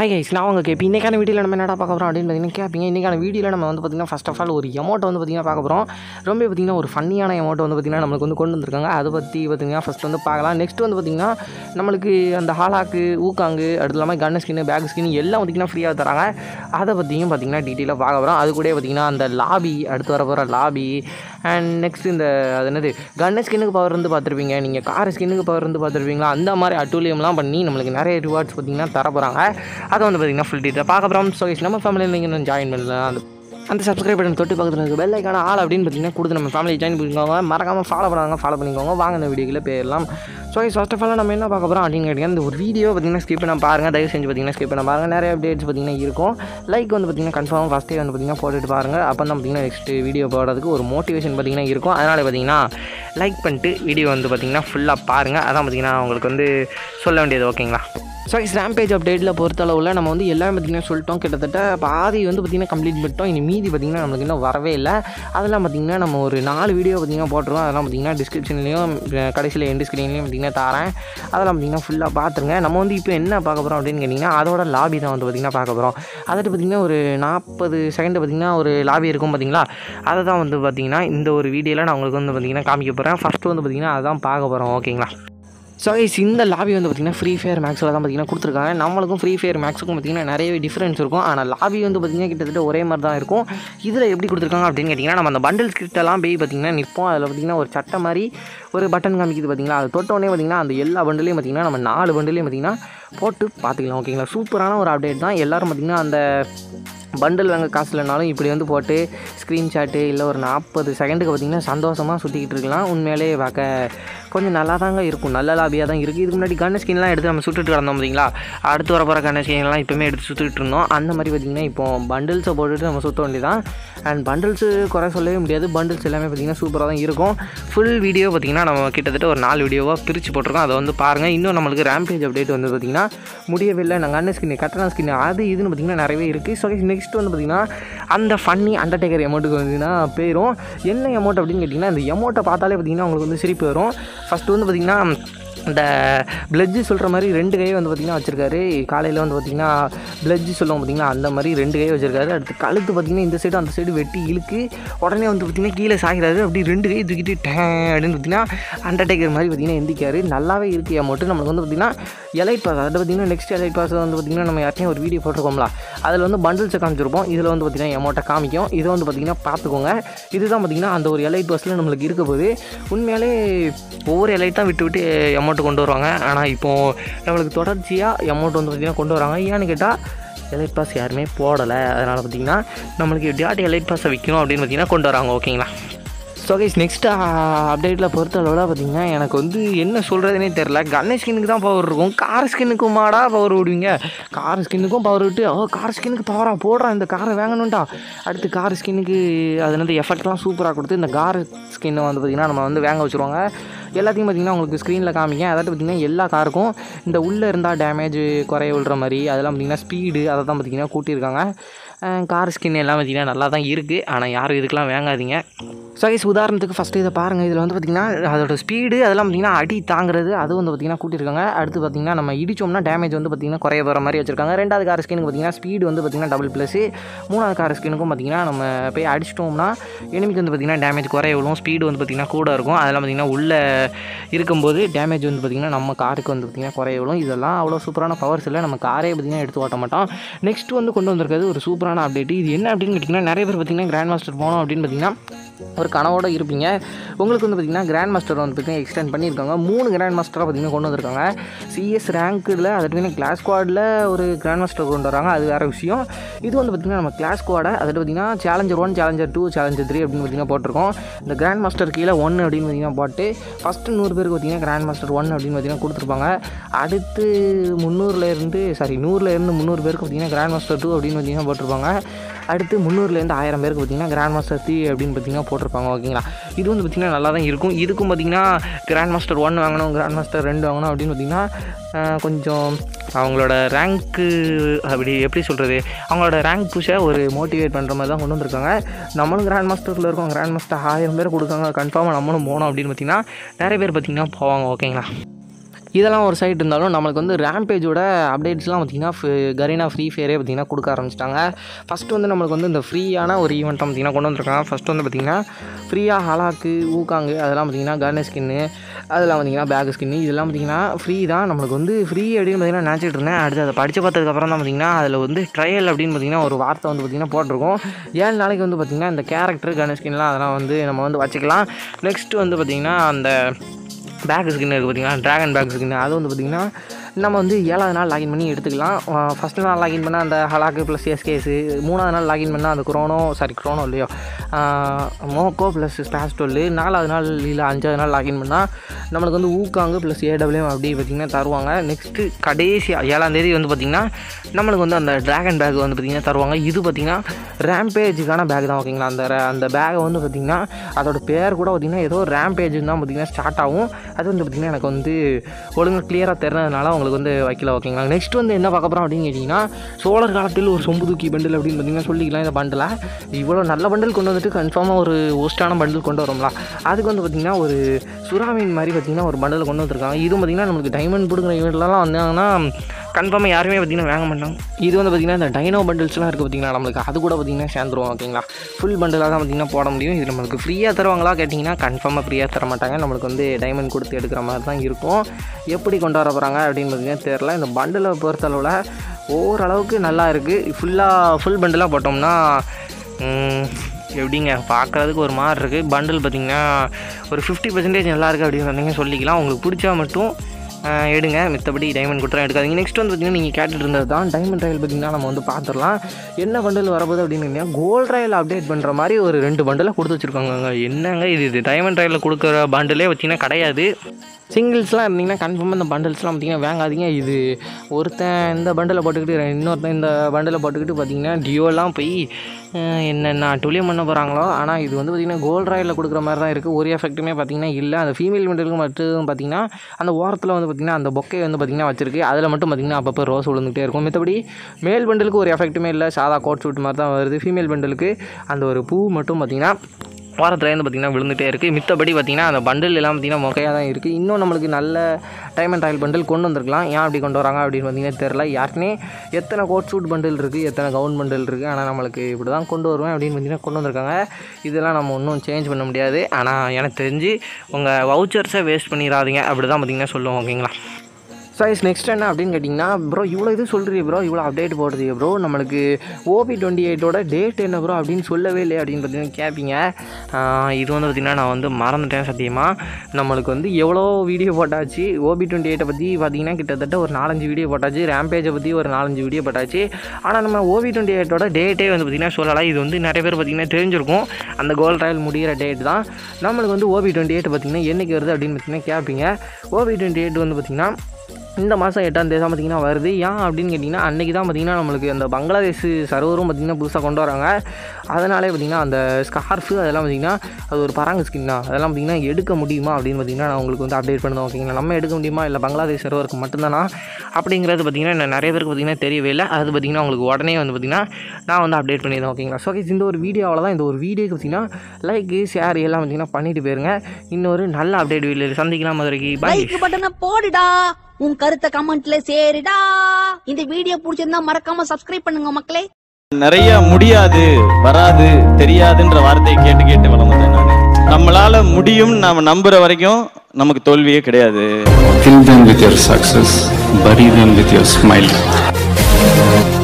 Hi guys நான் உங்கள் கேட்பி இன்றைக்கான வீடியோவில் நம்ம என்னடா பார்க்க போகிறோம் அப்படின்னு பார்த்தீங்கன்னா கேட்பீங்க இன்றைக்கான வீடியோவில் நம்ம வந்து பார்த்திங்கன்னா ஃபஸ்ட் ஆஃப் ஆல் ஒரு எமௌண்ட் வந்து பார்த்திங்கன்னா பார்க்க போகிறோம் ரொம்ப பார்த்திங்கன்னா ஒரு ஃபன்னியான எமௌண்ட் வந்து பார்த்திங்கன்னா நம்மளுக்கு வந்து கொண்டு வந்திருக்காங்க அதை பற்றி பார்த்திங்கன்னா ஃபஸ்ட் வந்து பார்க்கலாம் நெக்ஸ்ட் வந்து பார்த்திங்கன்னா நம்மளுக்கு அந்த ஹாலாக்கு ஊக்காங்கு அடுத்து இல்லாமல் கன் ஸ்கின்னு பேக் ஸ்கின் எல்லாம் பார்த்திங்கன்னா ஃப்ரீயாக தராங்க அதை பற்றியும் பார்த்திங்கன்னா டீட்டெயிலாக பார்க்க போகிறோம் அது கூட பார்த்திங்கன்னா அந்த லாபி அடுத்து வர போகிற லாபி அண்ட் நெக்ஸ்ட் இந்த அது என்னது கன் ஸ்கின்னுக்கு பவர் வந்து பார்த்துருப்பீங்க நீங்கள் கார் ஸ்கின்னுக்கு பவர் வந்து பார்த்துருப்பீங்களா அந்த மாதிரி அட்டூலியம்லாம் பண்ணி நம்மளுக்கு நிறைய ரிவார்ட்ஸ் பார்த்திங்கன்னா தர போகிறாங்க அதை வந்து பார்த்திங்கன்னா ஃபுல் டீட்டெயில் பார்க்க போகிறோம் ஸோ நம்ம ஃபேமிலியில் நீங்கள் ஜாயின் பண்ணலாம் அந்த அந்த சப்ஸ்கிரைப் பட்டன் தொட்டு பக்கத்தில் இருக்க பெல் ஐக்கான ஆள் அப்படின்னு பார்த்தீங்கன்னா கொடுத்து நம்ம ஃபேமிலி ஜாயின் பண்ணிக்கோங்க மறக்காமல் ஃபாலோ பண்ணுவாங்க ஃபாலோ பண்ணிக்கோங்க வாங்க இந்த வீடியோக்குள்ளே போயிடலாம் ஸோ ஃபர்ஸ்ட் ஆஃப் ஆல் நம்ம என்ன பார்க்க போகிறோம் அப்படின்னு கேட்டிங்கன்னா இந்த ஒரு வீடியோ பார்த்தீங்கன்னா ஸ்கிப் பண்ண பாருங்கள் தயவு செஞ்சு பார்த்தீங்கன்னா ஸ்கிப் பண்ண பாருங்கள் நிறைய அப்டேட்ஸ் பார்த்தீங்கன்னா இருக்கும் லைக் வந்து பார்த்தீங்கன்னா கன்ஃபார்ம் ஃபஸ்ட்டே வந்து பார்த்தீங்கன்னா போட்டுட்டு பாருங்கள் அப்போ தான் பார்த்தீங்கன்னா நெக்ஸ்ட் வீடியோ போடுறதுக்கு ஒரு மோட்டிவேஷன் பார்த்தீங்கன்னா இருக்கும் அதனால் பார்த்தீங்கன்னா லைக் பண்ணிட்டு வீடியோ வந்து பார்த்தீங்கன்னா ஃபுல்லாக பாருங்கள் அதான் பார்த்தீங்கன்னா உங்களுக்கு வந்து சொல்ல வேண்டியது ஓகேங்களா ஸோ ரேம்பேஜ் அப்டேட்டில் பொறுத்தளவில் நம்ம வந்து எல்லாமே பார்த்திங்கன்னா சொல்லிட்டோம் கிட்டத்தட்ட பாதி வந்து பார்த்திங்கன்னா கம்ப்ளீட் பண்ணிட்டோம் இனி மீதி பார்த்திங்கன்னா நம்மளுக்கு இன்னும் வரவே இல்லை அதெல்லாம் பார்த்திங்கன்னா நம்ம ஒரு நாலு வீடியோ பார்த்திங்கன்னா போட்டுருவோம் அதெல்லாம் பார்த்திங்கன்னா டிஸ்கிரிப்ஷன்லேயும் கடைசியில் எண்டு ஸ்க்ரீன்லேயும் பார்த்திங்கன்னா தரேன் அதெல்லாம் பார்த்திங்கன்னா ஃபுல்லாக பார்த்துருங்க நம்ம வந்து இப்போ என்ன பார்க்க போகிறோம் அப்படின்னு கேட்டிங்கன்னா அதோட லாபி தான் வந்து பார்த்திங்கன்னா பார்க்க போகிறோம் அதில் பார்த்திங்கன்னா ஒரு நாற்பது செகண்ட் பார்த்திங்கன்னா ஒரு லாபி இருக்கும் பார்த்திங்களா அதை தான் வந்து பார்த்திங்கன்னா இந்த ஒரு வீடியோவில் நான் உங்களுக்கு வந்து பார்த்திங்கன்னா காமிக்க போகிறேன் ஃபஸ்ட்டு வந்து பார்த்திங்கன்னா அதான் பார்க்க போகிறோம் ஓகேங்களா ஸோ கைஸ் இந்த லாபி வந்து பார்த்திங்கன்னா ஃப்ரீ ஃபயர் மேக்ஸில் தான் பார்த்திங்கன்னா கொடுத்துருக்காங்க நம்மளுக்கும் ஃப்ரீ ஃபயர் மேக்ஸுக்கும் பார்த்திங்கன்னா நிறையவே டிஃப்ரென்ஸ் இருக்கும் ஆனால் லாபி வந்து பார்த்திங்கன்னா கிட்டத்தட்ட ஒரே மாதிரி தான் இருக்கும் இதில் எப்படி கொடுத்துருக்காங்க அப்படின்னு கேட்டிங்கன்னா நம்ம அந்த பண்டில்ஸ் கிட்டலாம் போய் பார்த்திங்கன்னா நிற்போம் அதில் பார்த்திங்கன்னா ஒரு சட்டை மாதிரி ஒரு பட்டன் காமிக்குது பார்த்திங்களா அது தொட்டோடனே பார்த்திங்கன்னா அந்த எல்லா பண்டிலையும் பார்த்திங்கன்னா நம்ம நாலு பண்டிலையும் பார்த்திங்கன்னா போட்டு பார்த்துக்கலாம் ஓகேங்களா சூப்பரான ஒரு அப்டேட் தான் எல்லோரும் பார்த்திங்கன்னா அந்த பண்டில் வாங்க காசு இல்லைனாலும் இப்படி வந்து போட்டு ஸ்க்ரீன்ஷாட்டு இல்லை ஒரு நாற்பது செகண்டுக்கு பார்த்திங்கன்னா சந்தோஷமாக சுற்றிக்கிட்டு இருக்கலாம் உண்மையிலே பார்க்க கொஞ்சம் நல்லா தாங்க இருக்கும் நல்ல லாபியாக தான் இருக்குது இதுக்கு முன்னாடி கண்ண ஸ்கின்லாம் எடுத்து நம்ம சுட்டுட்டு கிடந்தோம் பார்த்தீங்களா அடுத்து வர போகிற கண்ண ஸ்கின்லாம் இப்போமே எடுத்து சுற்றிட்டு இருந்தோம் அந்த மாதிரி பார்த்திங்கன்னா இப்போ பண்டில்ஸை போட்டுட்டு நம்ம சுற்ற வேண்டியதான் அண்ட் பண்டில்ஸு குறை சொல்லவே முடியாது பண்டில்ஸ் எல்லாமே பார்த்திங்கன்னா சூப்பராக தான் இருக்கும் ஃபுல் வீடியோ பார்த்திங்கன்னா நம்ம கிட்டத்தட்ட ஒரு நாலு வீடியோவாக பிரித்து போட்டிருக்கோம் அதை வந்து பாருங்கள் இன்னும் நம்மளுக்கு ரேம்பேஜ் அப்டேட் வந்து பார்த்திங்கன்னா முடியவில்லை நாங்கள் அண்ணன் ஸ்கின் கட்டண ஸ்கின் அது இதுன்னு பார்த்திங்கன்னா நிறையவே இருக்குது ஸோ நெக்ஸ்ட் வந்து பார்த்திங்கன்னா அந்த ஃபன்னி அண்டர்டேக்கர் அமௌண்ட்டுக்கு வந்துன்னா போயிடும் என்ன அமௌண்ட் அப்படின்னு கேட்டிங்கன்னா இந்த அமௌண்ட்டை பார்த்தாலே பார்த்திங்கன்னா உங்களுக்கு வந்து சிரிப்பு வரும் ஃபஸ்ட்டு வந்து பார்த்திங்கன்னா இந்த பிளட்ஜு சொல்கிற மாதிரி ரெண்டு கையை வந்து பார்த்திங்கன்னா வச்சுருக்காரு காலையில் வந்து பார்த்திங்கன்னா பிளட்ஜு சொல்லுவோம் பார்த்திங்கன்னா அந்த மாதிரி ரெண்டு கையை வச்சுருக்காரு அடுத்து கழுத்து பார்த்திங்கன்னா இந்த சைடு அந்த சைடு வெட்டி இழுக்கு உடனே வந்து பார்த்திங்கன்னா கீழே சாகிறாரு அப்படி ரெண்டு கையை தூக்கிட்டு டே அப்படின்னு பார்த்திங்கன்னா அண்டர்டேக்கர் மாதிரி பார்த்திங்கன்னா எந்திக்காரு நல்லாவே இருக்குது அமௌண்ட்டு நம்மளுக்கு வந்து பார்த்திங்கன்னா எலைட் பாஸ் அதில் பார்த்திங்கன்னா நெக்ஸ்ட் எலைட் பாஸ் வந்து பார்த்திங்கன்னா நம்ம யார்ட்டையும் ஒரு வீடியோ போட்டிருக்கோம்ல அதில் வந்து பண்டில்ஸை காமிச்சிருப்போம் இதில் வந்து பார்த்திங்கன்னா அமௌண்ட்டை காமிக்கும் இதை வந்து பார்த்திங்கன்னா பார்த்துக்கோங்க இதுதான் பார்த்திங்கன்னா அந்த ஒரு எலைட் பாஸில் நம்மளுக்கு இருக்க போது உண்மையாலே ஒவ்வொரு எலைட் தான் விட்டு விட்டு அமௌண்ட்டு கொண்டு வருவாங்க ஆனால் இப்போது நம்மளுக்கு தொடர்ச்சியாக அமௌண்ட் வந்து பார்த்திங்கன்னா கொண்டு வராங்க ஏன்னு கேட்டால் எலைட் பாஸ் யாருமே போடலை அதனால் பார்த்திங்கன்னா நம்மளுக்கு எப்படியாட்டி எலைட் பாஸை விற்கணும் அப்படின்னு பார்த்திங்கன்னா கொண்டு வராங்க ஓகேங்களா ஸோ கைஸ் நெக்ஸ்ட் அப்டேட்டில் பொறுத்தளவில் பார்த்தீங்கன்னா எனக்கு வந்து என்ன சொல்கிறதுனே தெரில கன்னை ஸ்கின்னுக்கு தான் பவர் இருக்கும் கார் ஸ்கின்னுக்குமாடா பவர் விடுவீங்க கார் ஸ்கின்னுக்கும் பவர் விட்டு ஓ கார் ஸ்கின்னுக்கு பவராக போடுறான் இந்த காரை வாங்கணும்டா அடுத்து கார் ஸ்கின்னுக்கு அது வந்து எஃபெக்ட்லாம் சூப்பராக கொடுத்து இந்த கார் ஸ்கின்னை வந்து பார்த்திங்கன்னா நம்ம வந்து வாங்க வச்சுருவாங்க எல்லாத்தையும் பார்த்திங்கன்னா உங்களுக்கு ஸ்க்ரீனில் காமிக்க அதாவது பார்த்திங்கன்னா எல்லா காருக்கும் இந்த உள்ளே இருந்தால் டேமேஜ் குறைய விழுற மாதிரி அதெல்லாம் பார்த்திங்கன்னா ஸ்பீடு அதை தான் பார்த்திங்கன்னா கூட்டியிருக்காங்க கார் ஸ்கின் எல்லாம் பார்த்திங்கன்னா நல்லா தான் இருக்குது ஆனால் யாரும் இதுக்கெலாம் வாங்காதீங்க ஸோ கைஸ் உதாரணத்துக்கு ஃபஸ்ட்டு இதை பாருங்கள் இதில் வந்து பார்த்திங்கன்னா அதோட ஸ்பீடு அதெல்லாம் பார்த்திங்கன்னா அடி தாங்கிறது அது வந்து பார்த்திங்கன்னா கூட்டியிருக்காங்க அடுத்து பார்த்திங்கன்னா நம்ம இடிச்சோம்னா டேமேஜ் வந்து பார்த்திங்கன்னா குறைய போகிற மாதிரி வச்சிருக்காங்க ரெண்டாவது கார் ஸ்கினுக்கு பார்த்திங்கன்னா ஸ்பீடு வந்து பார்த்திங்கன்னா டபுள் ப்ளஸ் மூணாவது கார் ஸ்கினுக்கும் பார்த்திங்கன்னா நம்ம போய் அடிச்சிட்டோம்னா எனிமிக்கு வந்து பார்த்திங்கன்னா டேமேஜ் குறைய விழும் ஸ்பீடு வந்து பார்த்திங்கன்னா கூட இருக்கும் அதெல்லாம் பார்த்திங்கன்னா உள்ளே இருக்கும்போது டேமேஜ் வந்து பார்த்திங்கன்னா நம்ம காருக்கு வந்து பார்த்திங்கன்னா குறைய விழும் இதெல்லாம் அவ்வளோ சூப்பரான பவர்ஸ் இல்லை நம்ம காரே பார்த்திங்கன்னா எடுத்து ஓட்ட மாட்டோம் நெக்ஸ்ட் வந்து கொண்டு வந்திருக்கிறது ஒரு சூப்பரான அப்டேட் இது என்ன அப்படின்னு கேட்டிங்கன்னா நிறைய பேர் பார்த்திங்கன்னா கிராண்ட் மாஸ்டர் போனோம் அப்படின்னு பார்த்திங்கன்னா ஒரு கனவோடு இருப்பீங்க உங்களுக்கு வந்து பார்த்திங்கன்னா கிராண்ட் மாஸ்டர் வந்து பார்த்திங்கன்னா எக்ஸ்டெண்ட் பண்ணியிருக்காங்க மூணு கிராண்ட் மாஸ்டராக பார்த்திங்கன்னா கொண்டு வந்திருக்காங்க சிஎஸ் ரேங்க்கில் அது பார்த்திங்கன்னா கிளாஸ் ஸ்குவாடில் ஒரு கிராண்ட் மாஸ்டர் கொண்டு வராங்க அது வேறு விஷயம் இது வந்து பார்த்திங்கன்னா நம்ம கிளாஸ் ஸ்குவாடை அதில் பார்த்திங்கன்னா challenger one challenger two challenger three அப்படின்னு பார்த்திங்கன்னா போட்டிருக்கோம் இந்த கிராண்ட் மாஸ்டர் கீழே ஒன் அப்படின்னு பார்த்திங்கன்னா போட்டு ஃபஸ்ட்டு நூறு பேருக்கு பார்த்திங்கன்னா கிராண்ட் மாஸ்டர் ஒன் அப்படின்னு பார்த்திங்கன்னா கொடுத்துருப்பாங்க அடுத்து முந்நூறுலேருந்து சாரி நூறுலேருந்து முந்நூறு பேருக்கு பார்த்திங்கன்னா கிராண்ட் மாஸ்டர் டூ அப்படின்னு பார்த்திங்கன்னா போட்டிருப்பாங்க அடுத்து முந்நூறுலேருந்து ஆயிரம் பேருக்கு பார்த்திங்கன்னா கிராண்ட் மாஸ்டர் த்ரீ அப்படின்னு பார்த்திங்கன்னா போட்டிருப்பாங்க ஓகேங்களா இது வந்து பார்த்திங்கன்னா நல்லா தான் இருக்கும் இதுக்கும் பார்த்திங்கன்னா கிராண்ட் மாஸ்டர் ஒன் வாங்கணும் கிராண்ட் மாஸ்டர் ரெண்டு வாங்கணும் அப்படின்னு பார்த்திங்கன்னா ஆஹ், கொஞ்சம் அவங்களோட ரேங்க்கு அப்படி எப்படி சொல்கிறது அவங்களோட ரேங்க் புஷை ஒரு மோட்டிவேட் பண்ணுற மாதிரி தான் கொண்டு வந்திருக்காங்க நம்மளும் கிராண்ட் மாஸ்டரில் இருக்கோம் கிராண்ட் மாஸ்டர் ஆயிரம் பேர் கொடுக்காங்க கன்ஃபார்மாக நம்மளும் போனோம் அப்படின்னு பார்த்திங்கன்னா நிறைய பேர் பார்த்திங்கன்னா போவாங்க ஓகேங்களா இதெல்லாம் ஒரு சைடு இருந்தாலும் நம்மளுக்கு வந்து ரேம்பேஜோட அப்டேட்ஸ்லாம் பார்த்திங்கன்னா கரீனா ஃப்ரீ ஃபயரே பார்த்திங்கன்னா கொடுக்க ஆரம்பிச்சிட்டாங்க ஃபஸ்ட்டு வந்து நம்மளுக்கு வந்து இந்த ஃப்ரீயான ஒரு ஈவெண்ட்டை பார்த்திங்கன்னா கொண்டு வந்திருக்காங்க ஃபஸ்ட்டு வந்து பார்த்திங்கன்னா ஃப்ரீயாக ஹலாக்கு ஊக்காங்கு அதெல்லாம் பார்த்திங்கன்னா கர்னே ஸ்கின்னு அதெல்லாம் பார்த்திங்கன்னா பேக் ஸ்கின்னு இதெல்லாம் பார்த்திங்கன்னா ஃப்ரீ தான் நம்மளுக்கு வந்து ஃப்ரீ அப்படின்னு பார்த்திங்கன்னா நினச்சிட்டு இருந்தேன் அடுத்து அதை படித்து பார்த்ததுக்கப்புறம் தான் பார்த்திங்கன்னா அதில் வந்து ட்ரையல் அப்படின்னு பார்த்திங்கன்னா ஒரு வார்த்தை வந்து பார்த்திங்கன்னா போட்டிருக்கோம் ஏழு நாளைக்கு வந்து பார்த்திங்கன்னா இந்த கேரக்டர் கர்னே ஸ்கின்லாம் அதெல்லாம் வந்து நம்ம வந்து வச்சுக்கலாம் நெக்ஸ்ட்டு வந்து பார்த்திங்கன்னா அந்த பேக் ஸ்கின் இருக்குது பார்த்தீங்கன்னா ட்ராகன் பேக் ஸ்கின் அது வந்து பார்த்திங்கன்னா நம்ம வந்து ஏழாவது நாள் லாகின் பண்ணி எடுத்துக்கலாம் ஃபஸ்ட்டு நாள் லாகின் பண்ணால் அந்த ஹலாக்கு ப்ளஸ் எஸ்கேஸு மூணாவது நாள் லாகின் பண்ணால் அந்த குரோனோ சாரி குரோனோ இல்லையோ மோக்கோ ப்ளஸ் ஸ்டாஸ்டோல்லு நாலாவது நாள் இல்லை அஞ்சாவது நாள் லாகின் பண்ணால் நம்மளுக்கு வந்து ஊக்காங்கு ப்ளஸ் ஏடபிள்யூ அப்படி பார்த்திங்கன்னா தருவாங்க நெக்ஸ்ட்டு கடைசியாக ஏழாம் தேதி வந்து பார்த்திங்கன்னா நம்மளுக்கு வந்து அந்த ட்ராகன் பேக் வந்து பார்த்திங்கன்னா தருவாங்க இது பார்த்திங்கன்னா ரேம்பேஜுக்கான பேக் தான் ஓகேங்களா அந்த ra- அந்த பேக்கை வந்து பார்த்திங்கன்னா அதோட பேர் கூட பார்த்திங்கன்னா ஏதோ ரேம்பேஜுன்னு தான் பார்த்திங்கன்னா ஸ்டார்ட் ஆகும் அது வந்து பார்த்திங்கன்னா எனக்கு வந்து ஒழுங்காக கிளியராக தெரிஞ்சதுனால உங்களுக்கு வந்து வைக்கல ஓகேங்களா நெக்ஸ்ட் வந்து என்ன பார்க்க போகிறோம் அப்படின்னு கேட்டிங்கன்னா சோழர் காலத்தில் ஒரு சொம்பு தூக்கி பண்டில் அப்படின்னு பார்த்திங்கன்னா சொல்லிக்கலாம் இந்த பண்டில் இவ்வளோ நல்ல பண்டில் கொண்டு வந்துட்டு கன்ஃபார்மாக ஒரு ஒஸ்டான பண்டில் கொண்டு வரோம்ல அதுக்கு வந்து பார்த்திங்கன்னா ஒரு சுறாமீன் மாதிரி பார்த்திங்கன்னா ஒரு பண்டில் கொண்டு வந்திருக்காங்க இதுவும் பார்த்திங்கன்னா நம்மளுக்கு டைமண்ட் பிடுங்கிற ஈவெண்ட்லாம் வந்தாங்கன்னா கன்ஃபார்மாக யாருமே பார்த்திங்கன்னா வாங்க மாட்டாங்க இது வந்து பார்த்திங்கன்னா இந்த டைனோ பண்டில்ஸ்லாம் இருக்குது பார்த்திங்கன்னா நம்மளுக்கு அது கூட பார்த்திங்கன்னா சேர்ந்துருவோம் ஓகேங்களா ஃபுல் பண்டிலாக தான் பார்த்திங்கன்னா போட முடியும் இது நம்மளுக்கு ஃப்ரீயாக தருவாங்களா கேட்டிங்கன்னா கன்ஃபார்மாக ஃப்ரீயாக தர மாட்டாங்க நம்மளுக்கு வந்து டைமண்ட் கொடுத்து எடுக்கிற மாதிரி தான் இருக்கும் எப்படி கொண்டு வர போகிறாங்க அப்படின்னு பார்த்திங்கன்னா தெரில இந்த பண்டிலை பொறுத்தளவில் ஓரளவுக்கு நல்லா இருக்குது ஃபுல்லாக ஃபுல் பண்டிலாக போட்டோம்னா ம், எப்படிங்க பார்க்குறதுக்கு ஒரு மாதிரி இருக்குது பண்டில் பார்த்திங்கன்னா ஒரு ஃபிஃப்டி பர்சன்டேஜ் நல்லா இருக்குது அப்படின்னு சொன்னீங்க சொல்லிக்கலாம் உங்களுக்கு பிடிச்சா மட்டும் ஆஹ், எடுங்க மித்தபடி டைமண்ட் கொடுத்துறேன் எடுக்காதீங்க நெக்ஸ்ட் வந்து பார்த்திங்கன்னா நீங்கள் கேட்டுட்டு இருந்தது தான் டைமண்ட் ரயில் பார்த்திங்கன்னா நம்ம வந்து பார்த்துடலாம் என்ன பண்டில் வரப்போகுது அப்படின்னு கோல்ட் ரயில் அப்டேட் பண்ணுற மாதிரி ஒரு ரெண்டு பண்டிலை கொடுத்து வச்சுருக்காங்க என்னங்க இது இது டைமண்ட் ரயிலில் கொடுக்குற பண்டிலே வச்சிங்கன்னா கிடையாது சிங்கிள்ஸ்லாம் இருந்தீங்கன்னா கன்ஃபார்மாக இந்த பண்டல்ஸ்லாம் பார்த்தீங்கன்னா வாங்காதீங்க இது ஒருத்தன் இந்த பண்டலை போட்டுக்கிட்டு இன்னொருத்தன் இந்த பண்டலை போட்டுக்கிட்டு பார்த்தீங்கன்னா டியோலாம் போய் அஹ், என்னென்ன அட்டுலியம் பண்ண போகிறாங்களோ ஆனால் இது வந்து பார்த்திங்கன்னா கோல்ட் ராயில் கொடுக்குற மாதிரி தான் இருக்குது ஒரு எஃபெக்ட்டுமே பார்த்தீங்கன்னா இல்லை அந்த ஃபீமேல் பண்டலுக்கு மட்டும் பார்த்தீங்கன்னா அந்த ஓரத்தில் வந்து பார்த்திங்கன்னா அந்த பொக்கை வந்து பார்த்திங்கன்னா வச்சிருக்கு அதில் மட்டும் பார்த்திங்கன்னா அப்பப்போ ரோஸ் விழுந்துகிட்டே இருக்கும் மற்றபடி மேல் பண்டலுக்கு ஒரு எஃபெக்ட்டுமே இல்லை சாதா கோட் ஷூட் மாதிரி தான் வருது ஃபீமேல் பண்டலுக்கு அந்த ஒரு பூ மட்டும் பார்த்திங்கன்னா வாரத்துலேருந்து பார்த்திங்கன்னா விழுந்துகிட்டே இருக்குது மித்தபடி பார்த்திங்கன்னா அந்த பண்டில் எல்லாம் பார்த்திங்கன்னா மொக்கையாக தான் இருக்குது இன்னும் நம்மளுக்கு நல்ல டைமண்ட் ராயல் பண்டில் கொண்டு வந்திருக்கலாம் ஏன் அப்படி கொண்டு வராங்க அப்படின்னு பார்த்தீங்கன்னா தெரில யாருக்குனே எத்தனை கோட் சூட் பண்டில் இருக்குது எத்தனை கவுன் பண்டில் இருக்குது ஆனால் நம்மளுக்கு இப்படி தான் கொண்டு வருவேன் அப்படின்னு பார்த்தீங்கன்னா கொண்டு வந்திருக்காங்க இதெல்லாம் நம்ம ஒன்றும் சேஞ்ச் பண்ண முடியாது ஆனால் எனக்கு தெரிஞ்சு உங்கள் வவுச்சர்ஸை வேஸ்ட் பண்ணிடாதீங்க அப்படி தான் பார்த்திங்கன்னா சொல்லுவோம் ஓகேங்களா ஸோ இஸ் நெக்ஸ்ட் என்ன அப்படின்னு கேட்டிங்கன்னா ப்ரோ இவ்வளோ இது சொல்கிறீங்க ப்ரோ இவ்வளோ அப்டேட் போடுறீங்க ப்ரோ நம்மளுக்கு ஓபி டுவெண்ட்டி எயிட்டோட டேட் என்ன ப்ரோ அப்படின்னு சொல்லவே இல்லை அப்படின்னு பார்த்தீங்கன்னா கேட்பீங்க ஆஹ் இது வந்து பார்த்திங்கன்னா நான் வந்து மறந்துட்டேன் சத்தியமாக நம்மளுக்கு வந்து எவ்வளோ வீடியோ போட்டாச்சு ஓபி டுவெண்ட்டி எயிட்டை பற்றி பார்த்தீங்கன்னா கிட்டத்தட்ட ஒரு நாலஞ்சு வீடியோ போட்டாச்சு ரேம்பேஜை பற்றி ஒரு நாலஞ்சு வீடியோ போட்டாச்சு ஆனால் நம்ம ஓபி டுவெண்ட்டி எயிட்டோட டேட்டே வந்து பார்த்திங்கன்னா சொல்லலாம் இது வந்து நிறைய பேர் பார்த்திங்கன்னா தெரிஞ்சிருக்கும் அந்த கோல் ட்ரையல் முடிகிற டேட் தான் நம்மளுக்கு வந்து ஓபி டுவெண்ட்டி எயிட் பார்த்திங்கன்னா என்னைக்கு வருது அப்படின்னு பார்த்தீங்கன்னா கேட்பீங்க ஓபி டுவெண்ட்டி எயிட் வந்து பார்த்திங்கன்னா இந்த மாதம் எட்டாம் தேதி தான் பார்த்திங்கன்னா வருது ஏன் அப்படின்னு கேட்டிங்கன்னா அன்றைக்கி தான் பார்த்திங்கன்னா நம்மளுக்கு அந்த பங்களாதேஷ் சர்வரும் பார்த்திங்கன்னா புதுசாக கொண்டு வராங்க அதனாலே பார்த்திங்கன்னா அந்த ஸ்கார்ஃபு அதெல்லாம் பார்த்திங்கன்னா அது ஒரு பராங்க ஸ்கின் தான் அதெல்லாம் பார்த்திங்கன்னா எடுக்க முடியுமா அப்படின்னு பார்த்திங்கன்னா நான் உங்களுக்கு வந்து அப்டேட் பண்ணுவேன் ஓகேங்களா நம்ம எடுக்க முடியுமா இல்லை பங்களாதேஷ் சர்வருக்கு மட்டும்தானா அப்படிங்கிறது பார்த்திங்கன்னா இன்னும் நிறைய பேருக்கு பார்த்திங்கன்னா தெரியவே இல்லை அது பார்த்திங்கன்னா உங்களுக்கு உடனே வந்து பார்த்திங்கன்னா நான் வந்து அப்டேட் பண்ணிடுவேன் ஓகேங்களா ஸோ guys, இந்த ஒரு வீடியோவில் தான் இந்த ஒரு வீடியோக்கு பார்த்திங்கன்னா லைக் ஷேர் எல்லாம் பார்த்திங்கன்னா பண்ணிட்டு போயிருங்க இன்னொரு நல்ல அப்டேட் வீடியோவில் சந்திக்கலாம் மதுரைக்கு பாய் லைக் பட்டனை போடுடா உன் கருத்தை கமெண்ட்ல சேருடா இந்த வீடியோ பிடிச்சிருந்தா மறக்காம சப்ஸ்கிரைப் பண்ணுங்க மக்களே நிறைய முடியாது வராது தெரியாதுன்ற வார்த்தையை கேட்டு கேட்டு வளர்ந்தேன் நான் நம்மளால முடியும் நாம நம்புற வரைக்கும் நமக்கு தோல்வியே கிடையாது Kill them with your success, bury them with your smile.